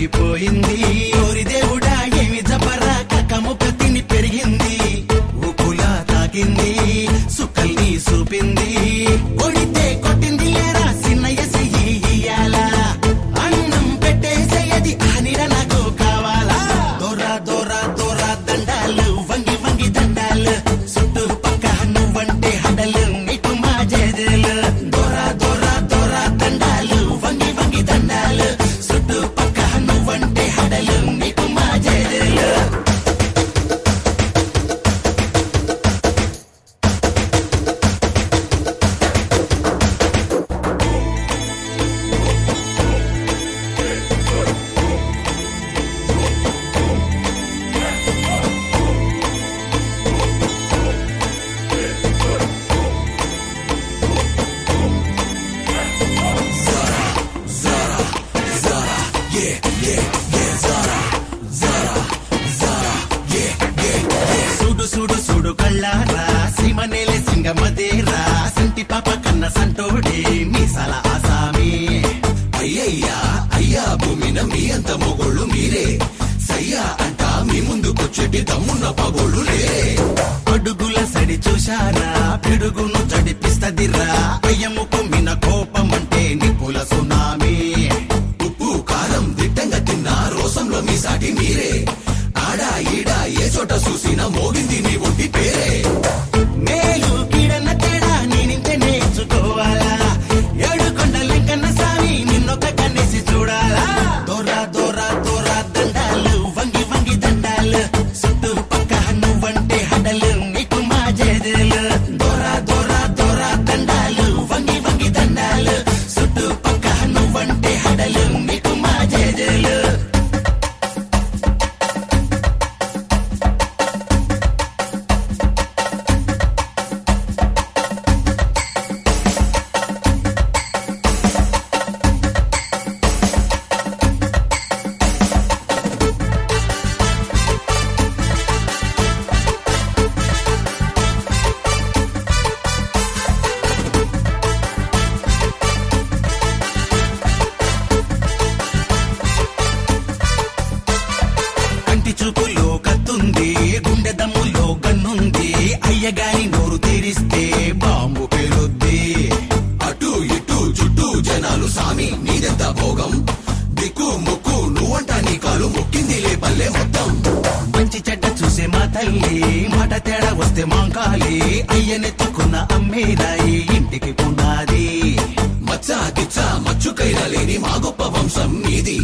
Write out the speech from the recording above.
ఆగిపోయింది ఓరి దేవుడా ఏమి జబరా కక్కము కత్తిని పెరిగింది ఉప్పులా తాకింది సుక్కల్ని చూపింది కొడితే కొట్టింది లేరా సిన్నయ్య చెయ్యి ఇయ్యాలా అన్నం పెట్టేసేయది ఆ నీడ నాకు కావాలా దొరా దొరా దొరా దండాలు వంగి వంగి దండాలు చుట్టూ పక్క నువ్వంటే హడలు నీకు మా జేజేలు దొరా దొరా దొరా దండాలు వంగి వంగి దండాలు చుట్టూ పక్క నువ్వంటే హడలు నీకు మా జేజేలు సుడు సుడు సుడు కళ్ళారా సీమనేలే సింగమదేరా సంటి పాప కన్న సంటోడే మీసాల ఆసామి అయ్యయ్యా అయ్యా భూమిన మీ అంత మొగోళ్ళు మీరే సయ్యా అంట మీ ముందుకొచ్చేటి దమ్మున్న పగోళ్ళు లేరే అడుగుల సడి చూశారా పిడుగును చడిపిస్తదిరా అయ్యము కుమ్మిన కోపం అంటే నిపుల సునామీ ఉప్పు కారం దిట్టంగా తిన్న రోసంలో మీ సాటి మీరే ఆడా ఈడా ఏ చోట చూసినా మోగింది మీ ఒంటి పేరే మేలు కీడన్న తేడా నేనింతే నేర్చుకోవాలా ఏడు కొండలెంకన్న సామి నిన్నొక కన్నేసి చూడాలా దొరా దొరా దొరా దండాలు వంగి వంగి దండాలు చుట్టూ పక్క నువ్వంటే హడలు నీకు మా జేజేలు దొరా దొరా దొరా దండాలు వంగి వంగి దండాలు చుట్టూ పక్క నువ్వంటే హడలు నీకు మా జేజేలు కంటి చూపులో కత్తుంది గుండె దమ్ములో గన్నుంది అయ్యగాని నోరు తెరిస్తే బాంబు పేలుద్ది అటు ఇటు చుట్టూ జనాలు సామి నీదెంత భోగం దిక్కు ముక్కు నువ్వంట నీ కాలు మొక్కిందిలే పల్లె మొత్తం మంచి చెడ్డ చూసే మా తల్లి మాట తేడా వస్తే మాంకాలి అయ్యనెత్తుకున్న అమ్మేరాయి ఇంటికి పునాది మచ్చ గిచ్చ మచ్చుకైనా లేని మా గొప్ప వంశం నీది